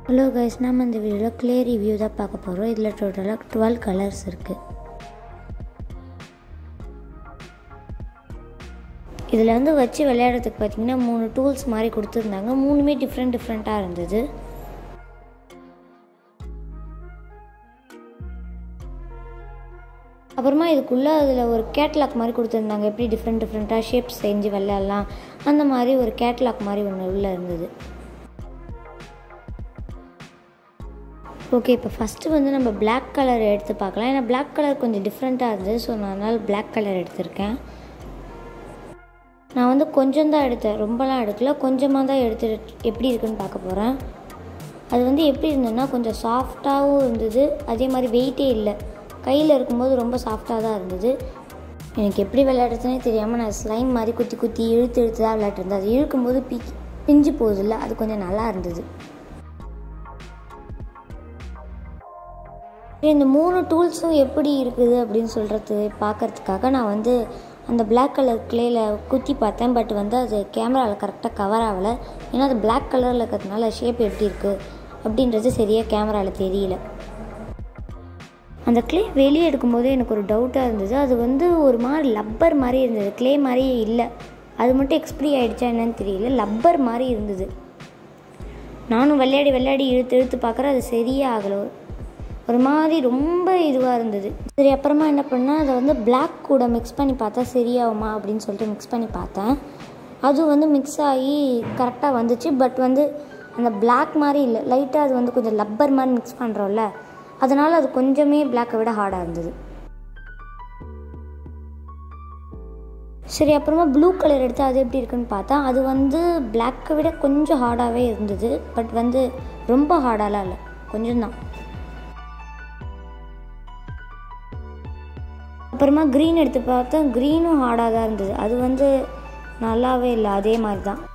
hello guys நம்ம இந்த வீடியோவில் க்ளே ரிவ்யூ தான் பார்க்க போகிறோம் இதில் டோட்டலாக டுவெல் கலர்ஸ் இருக்குது இதில் வந்து வச்சு விளையாடுறதுக்கு பார்த்தீங்கன்னா மூணு டூல்ஸ் மாதிரி கொடுத்துருந்தாங்க மூணுமே டிஃப்ரெண்ட் டிஃப்ரெண்ட்டாக இருந்தது அப்புறமா இதுக்குள்ளே அதில் ஒரு கேட்லாக் மாதிரி கொடுத்துருந்தாங்க எப்படி டிஃப்ரெண்ட் டிஃப்ரெண்ட்டாக ஷேப்ஸ் செஞ்சு விளையாடலாம் அந்த மாதிரி ஒரு கேட்லாக் மாதிரி ஒன்று உள்ளே இருந்தது ஓகே இப்போ ஃபஸ்ட்டு வந்து நம்ம Black கலர் எடுத்து பார்க்கலாம் ஏன்னா Black கலர் கொஞ்சம் டிஃப்ரெண்ட்டாக இருந்தது ஸோ நான் அதனால் Black கலர் எடுத்திருக்கேன் நான் வந்து கொஞ்சம் தான் எடுத்தேன் ரொம்பலாம் எடுக்கல கொஞ்சமாக தான் எடுத்து எப்படி இருக்குன்னு பார்க்க போகிறேன் அது வந்து எப்படி இருந்ததுன்னா கொஞ்சம் சாஃப்டாகவும் இருந்தது அதே மாதிரி வெயிட்டே இல்லை கையில் இருக்கும்போது ரொம்ப சாஃப்டாக தான் இருந்தது எனக்கு எப்படி விளையாடுறதுனே தெரியாமல் நான் ஸ்லைம் மாதிரி குத்தி குத்தி இழுத்து இழுத்து தான் விளையாட்டுருந்தேன் அது இழுக்கும்போது பி பிஞ்சு போகுதில்ல அது கொஞ்சம் நல்லா இருந்தது இந்த மூணு டூல்ஸும் எப்படி இருக்குது அப்படின்னு சொல்கிறது பார்க்கறதுக்காக நான் வந்து அந்த Black கலர் கிளேயில் குத்தி பார்த்தேன் பட் வந்து அது கேமராவில் கரெக்டாக கவர் ஆகலை ஏன்னா அது Black கலரில் இருக்கிறதுனால ஷேப் எப்படி இருக்குது அப்படின்றது சரியாக கேமராவில் தெரியல அந்த க்ளே வெளியே எடுக்கும்போதே எனக்கு ஒரு டவுட்டாக இருந்தது அது வந்து ஒரு மாதிரி லப்பர் மாதிரி இருந்தது க்ளே மாதிரியே இல்லை அது மட்டும் எக்ஸ்பிரி ஆகிடுச்சா என்னன்னு தெரியல லப்பர் மாதிரி இருந்தது நானும் விளையாடி விளையாடி இழுத்து இழுத்து பார்க்குறேன் அது சரியே ஆகலை ஒரு மாதிரி ரொம்ப இதுவாக இருந்தது சரி அப்புறமா என்ன பண்ணேன் அதை வந்து Black கூட மிக்ஸ் பண்ணி பார்த்தா சரியாகுமா அப்படின்னு சொல்லிட்டு மிக்ஸ் பண்ணி பார்த்தேன் அதுவும் வந்து மிக்ஸ் ஆகி கரெக்டாக வந்துச்சு பட் வந்து அந்த Black மாதிரி இல்லை லைட்டாக அது வந்து கொஞ்சம் லப்பர் மாதிரி மிக்ஸ் பண்ணுறோம்ல அதனால் அது கொஞ்சமே பிளாக்கை விட ஹார்டாக இருந்தது சரி அப்புறமா ப்ளூ கலர் எடுத்து அது எப்படி இருக்குன்னு பார்த்தா அது வந்து பிளாக்கை விட கொஞ்சம் ஹார்டாகவே இருந்தது பட் வந்து ரொம்ப ஹார்டாலாம் இல்லை கொஞ்சம் தான் அப்புறமா க்ரீன் எடுத்து பார்த்தா க்ரீனும் ஹார்டாக தான் இருந்தது அது வந்து நல்லாவே இல்லை அதே மாதிரி தான்